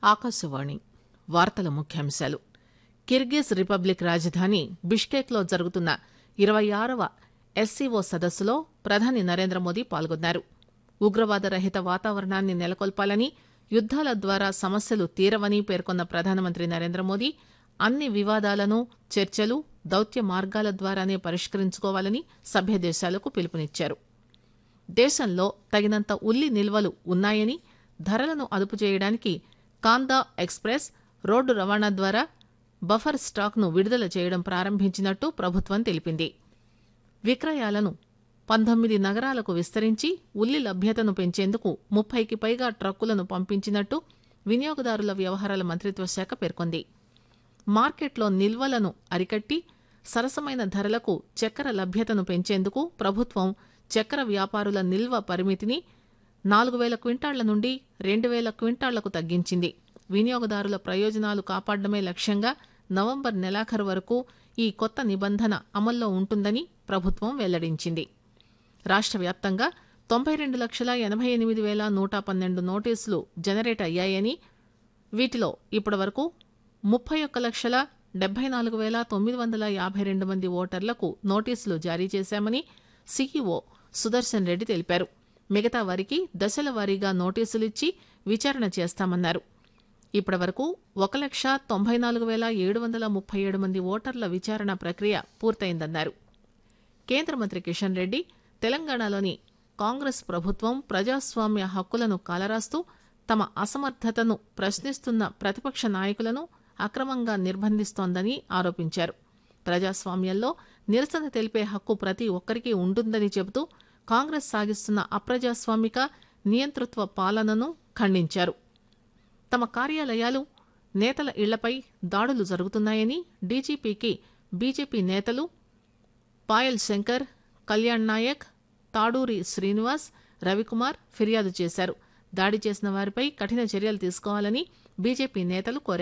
ఆకాశవాణి వార్తల ముఖ్యాంశాలు Kyrgyz republic రాజధాని బిష్కేక్లో జరుగుతున్న ఇరవై ఆరవ ఎస్సీఓ సదస్సులో ప్రధాని నరేంద్ర మోదీ పాల్గొన్నారు ఉగ్రవాద రహిత వాతావరణాన్ని నెలకొల్పాలని యుద్దాల ద్వారా సమస్యలు తీరవని పేర్కొన్న ప్రధానమంత్రి నరేంద్ర మోదీ అన్ని వివాదాలను చర్చలు దౌత్య మార్గాల ద్వారానే పరిష్కరించుకోవాలని సభ్య దేశాలకు పిలుపునిచ్చారు దేశంలో తగినంత ఉల్లి నిల్వలు ఉన్నాయని ధరలను అదుపు చేయడానికి కాందా ఎక్స్ప్రెస్ రోడ్డు రవాణా ద్వారా బఫర్ స్టాక్ను విడుదల చేయడం ప్రారంభించినట్టు ప్రభుత్వం తెలిపింది విక్రయాలను పంతొమ్మిది నగరాలకు విస్తరించి ఉల్లి లభ్యతను పెంచేందుకు ముప్పైకి పైగా ట్రక్కులను పంపించినట్టు వినియోగదారుల వ్యవహారాల మంత్రిత్వ శాఖ పేర్కొంది మార్కెట్లో నిల్వలను అరికట్టి సరసమైన ధరలకు చక్కెర లభ్యతను పెంచేందుకు ప్రభుత్వం చక్కెర వ్యాపారుల నిల్వ పరిమితిని నాలుగు వేల క్వింటాళ్ల నుండి రెండు వేల క్వింటాళ్లకు తగ్గించింది వినియోగదారుల ప్రయోజనాలు కాపాడమే లక్ష్యంగా నవంబర్ నెలాఖరు వరకు ఈ కొత్త నిబంధన అమల్లో ఉంటుందని ప్రభుత్వం వెల్లడించింది రాష్ట్ర వ్యాప్తంగా తొంభై రెండు లక్షల ఎనభై ఎనిమిది వేల నూట పన్నెండు నోటీసులు జనరేట్ అయ్యాయని వీటిలో ఇప్పటివరకు ముప్పై ఒక్క లక్షల డెబ్బై నాలుగు వేల తొమ్మిది వందల యాభై రెండు మంది ఓటర్లకు నోటీసులు జారీ చేశామని సీఈఓ సుదర్శన్ రెడ్డి తెలిపారు మిగతా వారికి దశల వారీగా నోటీసులిచ్చి విచారణ చేస్తామన్నారు ఇప్పటివరకు ఒక లక్ష తొంభై నాలుగు వేల ఏడు వందల ముప్పై ఏడు మంది ఓటర్ల విచారణ ప్రక్రియ పూర్తయిందన్నారు కేంద్ర మంత్రి కిషన్ రెడ్డి తెలంగాణలోని కాంగ్రెస్ ప్రభుత్వం ప్రజాస్వామ్య హక్కులను కాలరాస్తూ తమ అసమర్థతను ప్రశ్నిస్తున్న ప్రతిపక్ష నాయకులను అక్రమంగా నిర్బంధిస్తోందని ఆరోపించారు ప్రజాస్వామ్యంలో నిరసన తెలిపే హక్కు ప్రతి ఒక్కరికి ఉంటుందని చెబుతూ కాంగ్రెస్ సాగిస్తున్న అప్రజాస్వామిక నియంతృత్వ పాలనను ఖండించారు తమ కార్యాలయాలు నేతల ఇళ్లపై దాడులు జరుగుతున్నాయని డీజీపీకి బీజేపీ నేతలు పాయల్ శంకర్ కళ్యాణ్ నాయక్ తాడూరి శ్రీనివాస్ రవికుమార్ ఫిర్యాదు చేశారు దాడి చేసిన వారిపై కఠిన చర్యలు తీసుకోవాలని బీజేపీ నేతలు కోరారు